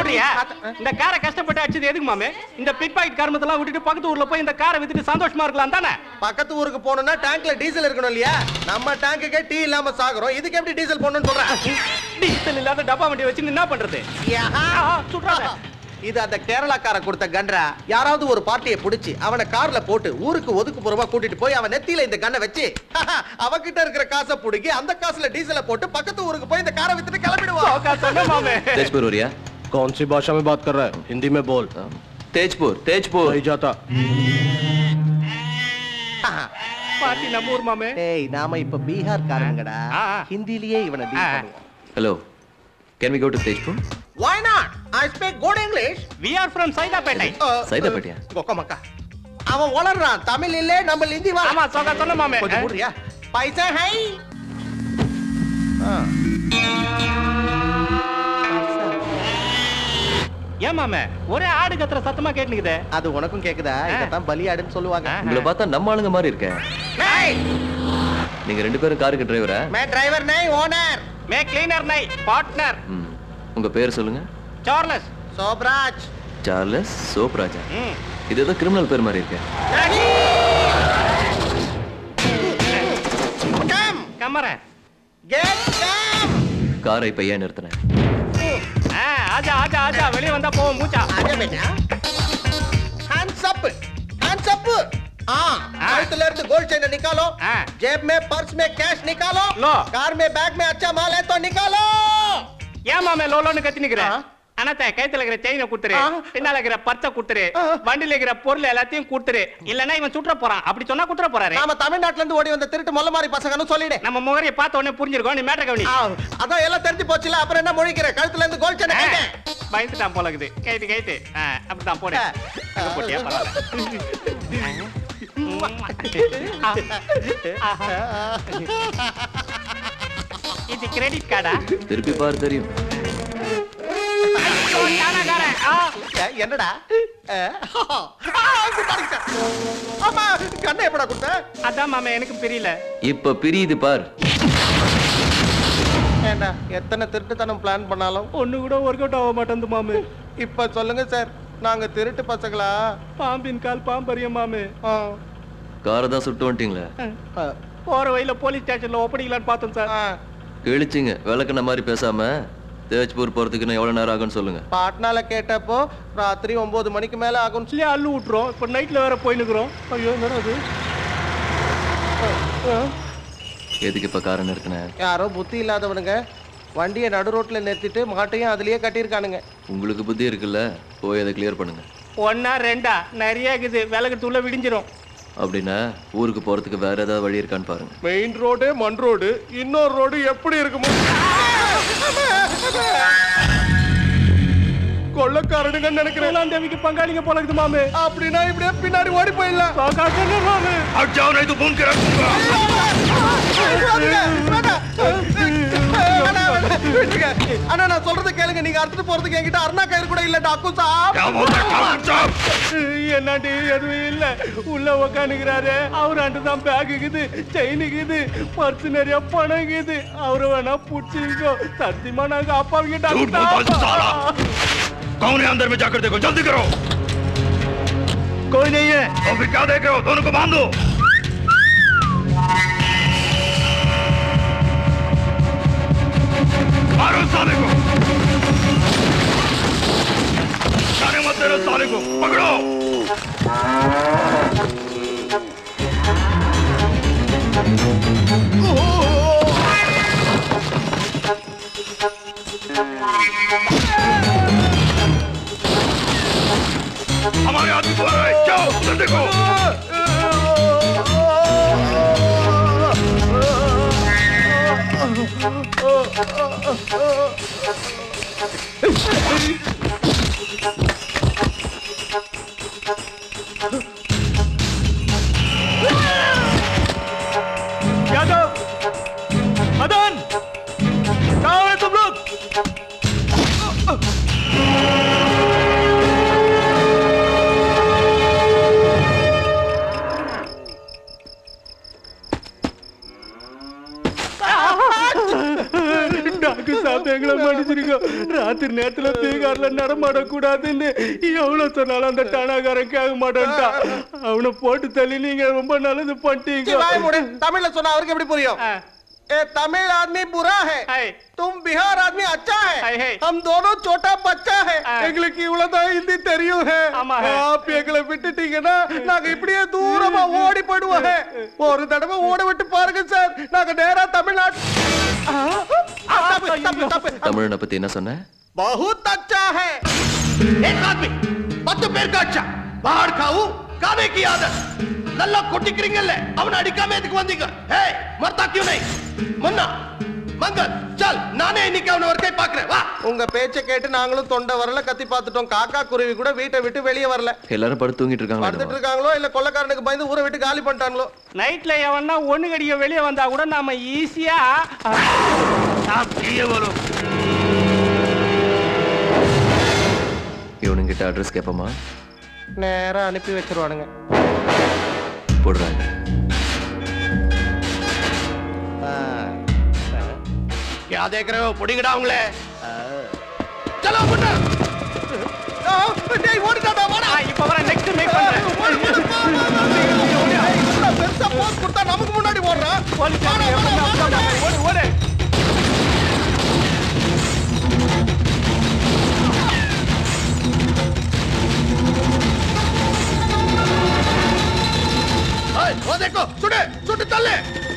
சொல்றியா இந்த காரை கஷ்டப்பட்டு அடிச்சது எதுக்கு மாமே இந்த பிட் பாக்கெட் கர்மத்தெல்லாம் விட்டுட்டு பக்கத்து ஊர்ல போய் இந்த காரை வித்துட்டு சந்தோஷமா இருக்கலாம் தானே பக்கத்து ஊருக்கு போகணும்னா டேங்க்ல டீசல் இருக்கணும் இல்லையா நம்ம டேங்குக்கே டீ இல்லாம சாகுறோம் இதுக்கு எப்படி டீசல் போடணும்னு சொல்றேன் டீசல் இல்லாத டப்பா வண்டி வச்சு என்ன பண்றது சுற்றாத இது அந்த கேரளாக்கார கொடுத்த கன்றா யாராவது ஒரு பார்ட்டியை புடிச்சு அவனை கார்ல போட்டு ஊருக்கு ஒதுக்குப்புறமா கூட்டிட்டு போய் அவன் நெத்தியில இந்த கண்ணை வச்சு அவகிட்ட இருக்கிற காசை புடுங்கி அந்த காசுல டீசலை போட்டு பக்கத்து ஊருக்கு போய் இந்த காரை வித்துட்டு கிளம்பிடுவான் மாமே तेजपुर हो रिया कौन सी भाषा में बात कर रहा है हिंदी में बोल तेजपुर तेजपुर नहीं जाता பாட்டி நம்ம ஊர் மாமே டேய் நாம இப்ப பீகார் காரங்கடா ஆ. ஹிந்திலேயே இவனை ஆ. டீல் பண்ணுவோம் hello can we go to Tezpur why not i speak good english we are from Saidapet சைதாப்பேட்டையா? கொக்க மக்கா அவன் வளர்றான் தமிழ் இல்ல நம்ம ஹிந்தி வா ஆமா சொக்க சொன்ன மாமே கொஞ்சம் மூடுறியா பைசா ஹை ஏன் மாமே ஒரே ஆடு கத்துற சத்தமா கேட்டுக்குதே அது உனக்கும் கேக்குதா இதத்தான் பலியாடுன்னு சொல்லுவாங்க உங்களை பார்த்தா நம்ம ஆளுங்க மாதிரி இருக்கேன் hey நீங்க ரெண்டு பேரும் காருக்கு டிரைவரா मैं ड्राइवर नहीं ओनर மே கிளீனர் நை பார்ட்னர் ம். உங்க பேர் சொல்லுங்க சார்லஸ் सोबराज சார்லஸ் சோப்ராஜா ம் இது ஏதோ கிரிமினல் பேர் மாதிரி இருக்கு कम கமர गेट कम காரை இப்ப ஏன் நிறுத்தினேன் ஆ ஆஜா ஆஜா ஆஜா வெளிய வந்தா போவோம் மூச்சா आजा बेटा हैंड्स अप हैंड्स अप हाँ कழுத்துல இருந்து கோல்ड செயின் निकालो हाँ। जेब में पर्स में कैश निकालो लो। कार में बैग में अच्छा माल है तो निकालो ஏன் மாமே லோலோன்னு கத்தி நிக்கிற ஆ. அனத்த கைத்துல இருக்கிற செயினை குடுத்துரு ஆ. பின்னால இருக்கிற பர்ச்சை குடுத்துரு ஆ. வண்டியில இருக்கிற பொருள் எல்லாத்தையும் குடுத்துரு இல்லன்னா இவன் சுற்ற போறான் அப்படி சொன்னா குடுத்துற போறாரு நாம தமிழ்நாட்டுல இருந்து ஓடி வந்த திருட்டு மொல்ல மாதிரி பசங்கன்னு சொல்லிடு நம்ம முகரைய பார்த்த உடனே புரிஞ்சிருக்கோம் நீ மேட்டர் கவனி ஆ, அதான் எல்லாம் தெரிஞ்சு போச்சுல அப்புறம் என்ன முழிக்கிற கழுத்துல இருந்து கோல்ட் செயின் ஆ, கைட்டு பயந்துட்டான் போல இருக்குது கைட்டு கைட்டு ஆ, அப்படிதான் போடு ஆ. அங்க போட்டியா பரவாயில்ல ஆஹா. இது கிரெடிட் கார்டா திருப்பி பாரு தெரியும் என்னடா ஆ, ஆ, குத்தாடிங்க சார். ஆமா கண்ணை எப்படா கொடுத்த அதான் மாமா எனக்கு தெரியல இப்ப பிரியுது பார் ஏண்டா எத்தனை திருட்டுத்தனம் பிளான் பண்ணாலும் ஒண்ணு கூட ஒர்க் அவுட் ஆக மாட்டேங்குது மாமே இப்ப சொல்லுங்க சார் நாங்க திருட்டு பசங்களா பாம்பின் கால் பாம்பரியம் மாமே ஆ, காரை தான் சுட்டு வந்துட்டீங்களே ஆ, போற வழியில போலீஸ் ஸ்டேஷன்ல ஒப்படைக்கலான்னு பார்த்தோம் சார் ஆ. கிழிச்சிங்க விளக்குன மாதிரி பேசாம தேஜ்பூர் போறதுக்கு இன்னும் எவ்வளவு நேரம் ஆகும்னு சொல்லுங்க பாட்னால கேட்டப்போ ராத்திரி ஒன்பது மணிக்கு மேல ஆகும் சொல்லி அள்ளு விட்டுறோம் இப்ப நைட்ல வேற போயினுக்குறோம் ஐயோ என்னடா அது எதுக்கு இப்ப காரை நிறுத்தினேன் யாரோ புத்தி இல்லாதவனுங்க வண்டியை நடு ரோட்ல நிறுத்திட்டு மாட்டையும் அதுலயே கட்டியிருக்கானுங்க உங்களுக்கு புத்தி இருக்குல்ல போய் அதை கிளியர் பண்ணுங்க ஒன்னா ரெண்டா நிறைய இருக்குது விலகத்துள்ள விடிஞ்சிரும் அப்படின்னா ஊருக்கு போறதுக்கு வேற ஏதாவது வழி இருக்கான்னு பாருங்க மெயின் ரோடு மண் ரோடு இன்னொரு ரோடு எப்படி இருக்குமோ கொள்ளக்காரனுங்க நினைக்கிறேன் தேவிக்கு பங்காளிங்க போல இருக்குது மாமே அப்படின்னா இப்படியே பின்னாடி ஓடி போயிடலாம் மாமே அண்ணா நான் சொல்றது கேளுங்க நீங்க அறுத்துட்டு போறதுக்கு என்கிட்ட அருணா கயிறு கூட இல்ல டாக்கு சாப் என்னாண்டி எதுவும் இல்ல உள்ள உக்காந்துக்கிறாரு அவர் அண்டு தான் பேக் இருக்குது செயின் இருக்குது பர்ஸ் நிறைய பணம் இருக்குது அவரை வேணா புடிச்சிருக்கோ சத்தியமா நாங்க அப்பா கிட்ட कौन है अंदर में जाकर देखो जल्दी करो कोई नहीं है तो फिर क्या देख रहे हो दोनों को बांध दो मारो साले को जाने मत देना साले को पकड़ो हमारे आदमी को मारो जाओ उधर देखो यादव मदन कहाँ है तुम लोग தப்புக்கு சாப்பிட்டு எங்களை மன்னிச்சிருக்கோம் ராத்திரி நேரத்துல பீகார்ல நடமாட கூடாதுன்னு எவ்வளவு சொன்னாலும் அந்த டானாகாரன் கேட்க மாட்டேன்ட்டான் அவனை போட்டு தள்ளி நீங்க ரொம்ப நல்லது சீ, வாய் பண்ணிட்டீங்க மூடு. தமிழ்ல சொன்னா அவருக்கு எப்படி புரியும் ஆ. ए तमिल आदमी बुरा है है। तुम बिहार आदमी अच्छा है, है है। हम दोनों छोटा बच्चा है ஆ. எங்களுக்கு இவ்வளவுதான் ஹிந்தி தெரியும் है ஆமா, है. ஆப் எங்களை விட்டுட்டீங்கன்னா நாங்க இப்படியே தூரமா ஓடி போயிடுவோம் है. ஒரு தடவை ஓட விட்டு பாருங்க சார் நாங்க நேரா தமிழ்நாடு ஆ, தப்பு, தப்பு, தப்பு. தமிழனை பத்தி என்ன சொன்ன बहुत अच्छा है एक आदमी பத்து பேருக்கு அச்சா பார் காவு கானே की आदत நல்லா கொட்டிக்கிறீங்கல்ல அவனை அடிக்காம எதுக்கு வந்தீங்க ஏய் மர்த்தா क्यों नहीं முன்னா மங்கல் சல் நானே இன்னைக்கு அவனை ஒரு கை பாக்குறேன் வா உங்க பேச்ச கேட்டு நாங்களும் தொண்டை வரல கத்தி பார்த்துட்டோம் காக்கா குருவி கூட வீட்டை விட்டு வெளியே வரல எல்லாரும் படுத்து தூங்கிட்டு படுத்துட்டு இருக்காங்களா இருக்காங்களோ இல்ல கொள்ளக்காரனுக்கு பயந்து ஊரை விட்டு காலி பண்ணிட்டாங்களோ நைட்ல எவனா ஒண்ணு கடிக்க வெளியே வந்தா கூட நாம ஈஸியா இவனுங்கிட்ட அட்ரஸ் கேட்போமா நேரா அனுப்பி வச்சிருவானுங்க போடுறாங்க क्या देख रहे हो புடிங்கடா அவங்களே चलो முன்னா ஆ, டேய், ஓடிட்டாடா, வாடா. இப்ப வர நெக்ஸ்ட் மேக் பண்றேன் ஓடு, ஓடு, வா, வா, வா, வா. ஏய், இவ்வளவு பெருசா pose கொடுத்தா நமக்கு முன்னாடி ஓடுறான். போலீஸ் வாடா, வாடா, வாடா. ஓடு ஓடு ओए, वो देखो सुने सुट चले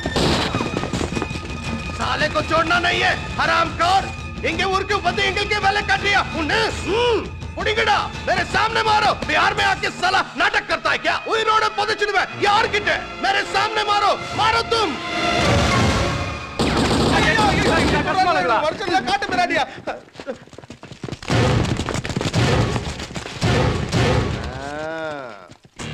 साले को छोड़ना नहीं है हराम खोर இங்க ஊருக்கு வந்து எங்களுக்கு வேலை காட்டியா உன்னை ம், புடிங்கடா मेरे सामने मारो बिहार में आके साला नाटक करता है क्या உயிரோட புதைச்சிடுவேன் யார்கிட்ட मेरे सामने मारो मारो तुम ஐயோ, ஐயோ, ஐயோ, வருஷத்துல காட்டு மிராண்டியா. ஆ.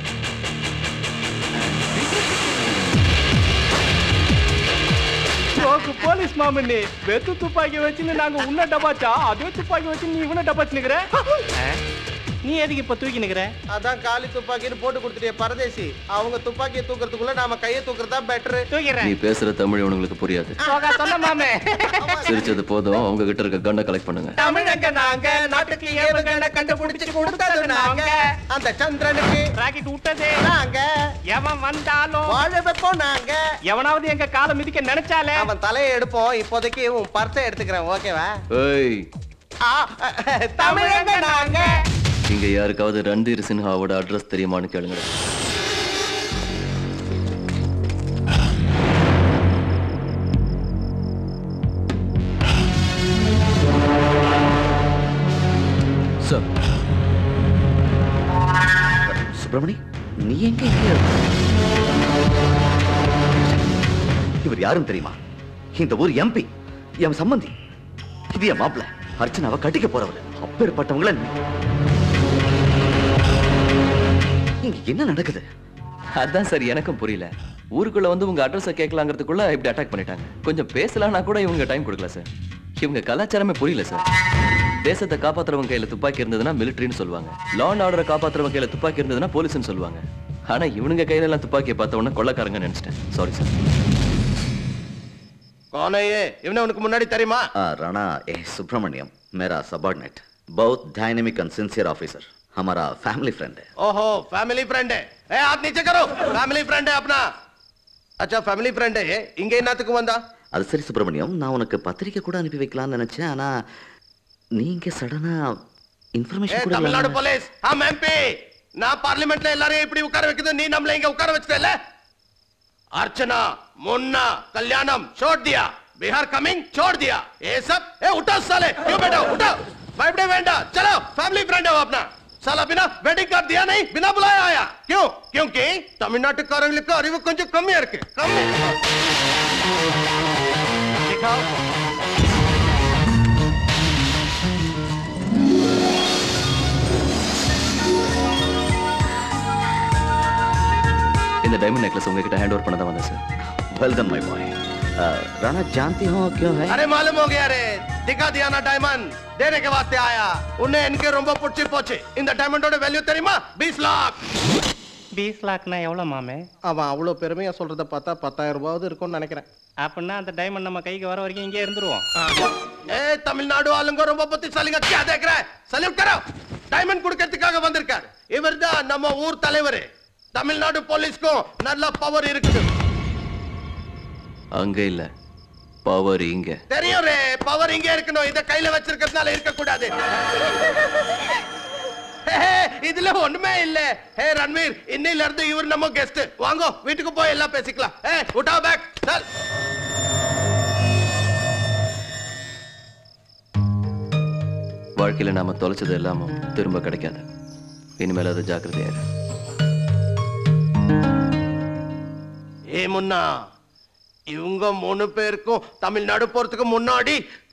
ஜோக்கு போலீஸ் மாமன்னி வெத்து துப்பாக்கி வச்சுன்னு நாங்க உன்ன டபாச்சா அதே துப்பாக்கி வச்சு நீ இவனை டபாச்சு நிக்கிற நீ எதுக்கு இப்ப தூக்கி நிக்கிற அதான் காலி துப்பாக்கின்னு போட்டு கொடுத்துட்டே பரதேசி அவங்க துப்பாக்கியை தூக்குறதுக்குள்ள நாம கையை தூக்குறதா பெட்டர் தூக்கிறேன் நீ பேசுற தமிழ் இவனுங்களுக்கு புரியாது சோகா சொன்ன மாமே சிரிச்சது போதும் அவங்க கிட்ட இருக்க கண்ணை கலெக்ட் பண்ணுங்க தமிழங்க நாங்க நாட்டுக்கு ஏவுகணை கண்டுபிடிச்சு கொடுத்தது நாங்க அந்த சந்திரனுக்கு ராக்கெட் விட்டதே நாங்க எவன் வந்தாலும் வாழ வைப்போம் நாங்க எவனாவது எங்க காலை மிதிக்க நினைச்சாலே அவன் தலையை எடுப்போம் இப்போதைக்கு உன் பர்ஸை எடுத்துக்கிறேன் ஓகேவா ஏய் ஆ, தமிழங்க நாங்க இங்க யாருக்காவது ரன்தீர் சின்ஹாவோட அட்ரஸ் தெரியுமான்னு கேளுங்க சார் சுப்பிரமணி நீ எங்க இங்க இவர் யாரும் தெரியுமா இந்த ஊர் எம்பி என் சம்பந்தி இது என் மாப்பிள்ள அர்ச்சனாவை கட்டிக்க போறவர் அப்பேற்பட்டவங்கள இங்க என்ன நடக்குது அதான் சார் எனக்கும் புரியல ஊருக்குள்ள வந்து உங்க அட்ரஸை கேட்கலாங்கிறதுக்குள்ள இப்படி அட்டாக் பண்ணிட்டாங்க கொஞ்சம் பேசலாம்னா கூட இவங்க டைம் கொடுக்கல சார் இவங்க கலாச்சாரமே புரியல சார் தேசத்தை காப்பாத்துறவங்க கையில துப்பாக்கி இருந்ததுன்னா மிலிட்டரின்னு சொல்லுவாங்க லா அண்ட் ஆர்டரை காப்பாத்துறவங்க கையில துப்பாக்கி இருந்ததுன்னா போலீஸ்னு சொல்லுவாங்க ஆனா இவனுங்க கையில எல்லாம் துப்பாக்கியை பார்த்த உடனே கொள்ளக்காரங்க நினைச்சிட்டேன் சாரி சார் कौन है ये इवने उनको मुन्नाडी தெரியுமா आ, राणा ए सुब्रमण्यम मेरा सबॉर्डिनेट बहुत डायनेमिक एंड सिंसियर ऑफिसर हमारा फैमिली फ्रेंड है ओहो फैमिली फ्रेंड है ए हाथ नीचे करो फैमिली फ्रेंड है अपना अच्छा फैमिली फ्रेंड है இங்க என்னத்துக்கு வந்தா அது சரி சுப்பிரமணியம் நான் உனக்கு பத்திரிக்கை கூட அனுப்பி வைக்கலாம்னு நினைச்சேன் ஆனா நீங்க சடனா ஏ இன்ஃபர்மேஷன் கூட தமிழ்நாடு இல்லாம- போலீஸ் ஹம் எம்பி நான் பார்லிமெண்ட்ல எல்லாரையும் இப்படி உட்கார வைக்கிறது நீ நம்மள இங்க உட்கார வச்சிட்டல अर्चना मुन्ना कल्याणम छोड़ दिया बिहार कमिंग छोड़ दिया ये सब ए उठो साले क्यों बैठो उठो बैठे वेंडा चलो फैमिली फ्रेंड है वो अपना साला बिना वेडिंग कार्ड दिया नहीं बिना बुलाया आया क्यों क्योंकि தமிழ்நாட்டுக்காரங்களுக்கு அறிவு கொஞ்சம் கம்மியா இருக்கு கம்மி दिखाओ இந்த டைமண்ட் நெக்லஸ் உங்ககிட்ட ஹேண்ட் ஓவர் பண்ண தான் வந்தேன் sir well done my boy Rana जानती हो क्यों है अरे मालूम हो गया रे दिखा दिया ना डायमंड देने के वास्ते आया उन्हें इनके ரொம்ப புடிச்சு போச்சு இந்த டைமண்டோட வேல்யூ தெரியுமா 20 लाख பீஸ் லாக்னா எவ்வளோ மாமே அவன் அவ்வளவு பெருமையா சொல்றத பார்த்தா பத்தாயிரம் ரூபாவது இருக்கும்னு நினைக்கிறேன் அப்படின்னா அந்த டைமண்ட் நம்ம கைக்கு வர வரைக்கும் இங்கே இருந்துருவோம் ஏ தமிழ்நாடு ஆளுங்க ரொம்ப புத்திசாலிங்க क्या देख रहा है सल्यूट करो டைமண்ட் கொடுக்கிறதுக்காக வந்திருக்கார் இவர்தான் நம்ம ஊர் தலைவர் தமிழ்நாடு போலீஸ்க்கும் நல்ல பவர் இருக்குது அங்க இல்ல பவர் இங்க தெரியும் ரே பவர் இங்க இருக்கணும் இத கையில வச்சிருக்கிறதுனால இருக்க கூடாது இதுல ஒண்ணுமே இல்ல ஹே ரன்வீர் இன்னையில இருந்து இவர் நம்ம கெஸ்ட் வாங்கோ வீட்டுக்கு போய் எல்லாம் பேசிக்கலாம் ஏ உட்டா பேக் சல் வாழ்க்கையில நாம தொலைச்சது எல்லாமும் திரும்ப கிடைக்காது இனிமேல் அது ஜாக்கிரதையா இரு. ஏ முன்னா இவங்க மூணு பேருக்கும் தமிழ்நாடு போறதுக்கு முன்னாடி